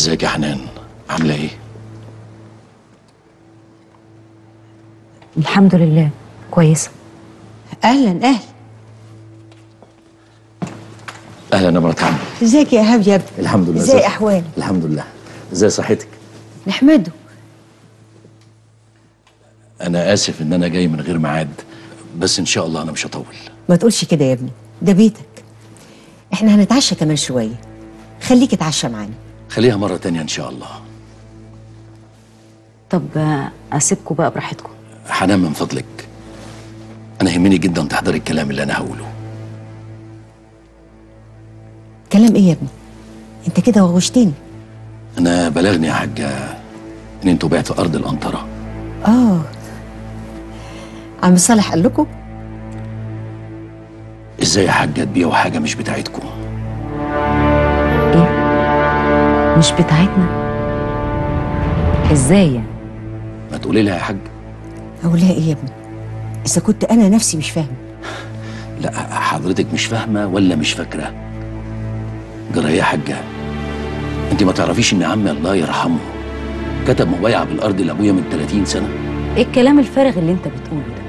ازيك يا حنان عامله ايه الحمد لله كويسه اهلا اهلا اهلا يا مرات عمي ازيك يا ايهاب يا ابني الحمد لله ازاي احوالك الحمد لله ازاي صحتك نحمده انا اسف ان انا جاي من غير ميعاد بس ان شاء الله انا مش هطول ما تقولش كده يا ابني ده بيتك احنا هنتعشى كمان شويه خليك اتعشى معانا خليها مره تانية ان شاء الله طب آه، اسيبكم بقى براحتكم حنان من فضلك انا يهمني جدا تحضري الكلام اللي انا هقوله كلام ايه يا ابني انت كده وغشتني انا بلغني يا حاجه ان انتوا بعتوا ارض القنطره اه عم صالح قال لكم ازاي يا حاجه تبيعوا حاجه مش بتاعتكم ايه مش بتاعتنا ازاي يعني ما تقولي لها يا حاج اقول لها ايه يا ابني اذا كنت انا نفسي مش فاهم لا حضرتك مش فاهمه ولا مش فاكره جرى إيه يا حاجه انت ما تعرفيش ان عمي الله يرحمه كتب مبايعه بالارض لابويا من 30 سنه ايه الكلام الفارغ اللي انت بتقوله ده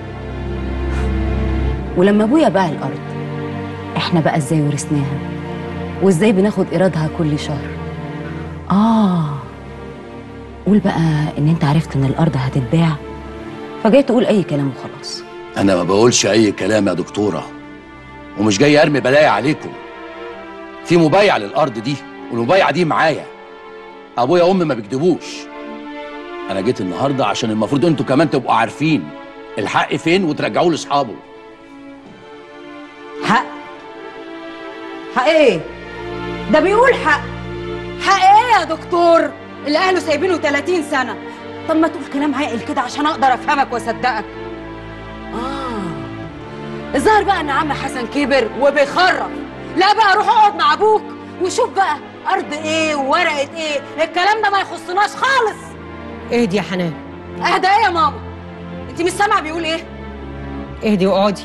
ولما ابويا باع الارض احنا بقى ازاي ورثناها وازاي بناخد ايرادها كل شهر اه قول بقى ان انت عرفت ان الارض هتتباع فجاي تقول اي كلام وخلاص انا ما بقولش اي كلام يا دكتوره ومش جاي ارمي بلايا عليكم في مبايع للارض دي والمبايعه دي معايا ابويا وامي ما بيكذبوش انا جيت النهارده عشان المفروض انتوا كمان تبقوا عارفين الحق فين وترجعوه لاصحابه حق حق ايه ده بيقول حق حق ايه يا دكتور اللي اهله سايبينه 30 سنه طب ما تقول كلام عاقل كده عشان اقدر افهمك واصدقك اه الظاهر بقى ان عم حسن كبر وبيخرف لا بقى روح اقعد مع ابوك وشوف بقى ارض ايه وورقه ايه الكلام ده ما يخصناش خالص اهدي يا حنان اهدى ايه يا ماما انت مش سامعه بيقول ايه اهدي واقعدي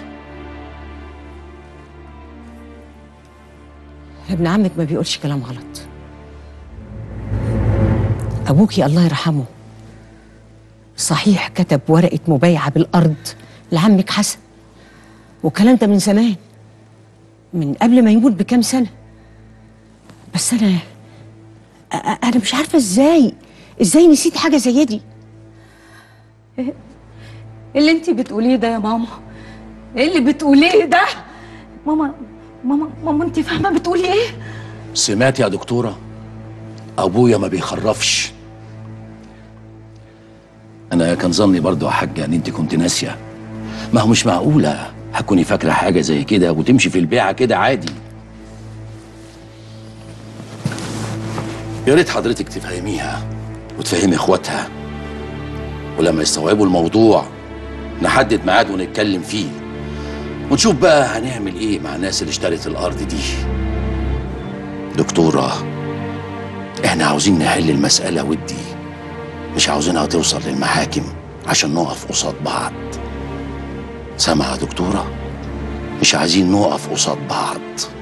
ابن عمك ما بيقولش كلام غلط ابوكي الله يرحمه صحيح كتب ورقه مبايعه بالارض لعمك حسن والكلام ده من زمان من قبل ما يموت بكام سنه بس انا أ- أ- انا مش عارفه ازاي ازاي نسيت حاجه زي دي اللي انت بتقوليه ده يا ماما ايه اللي بتقوليه ده ماما ماما ماما انت فاهمه بتقولي ايه سمعت يا دكتوره ابويا ما بيخرفش انا كان ظني برضو يا حاجه ان انت كنت ناسيه ما هو مش معقوله هتكوني فاكره حاجه زي كده وتمشي في البيعه كده عادي يا ريت حضرتك تفهميها وتفهمي اخواتها ولما يستوعبوا الموضوع نحدد ميعاد ونتكلم فيه ونشوف بقى هنعمل ايه مع الناس اللي اشترت الارض دي دكتوره احنا عاوزين نحل المساله ودي مش عاوزينها توصل للمحاكم عشان نقف قصاد بعض سامعه يا دكتوره مش عايزين نقف قصاد بعض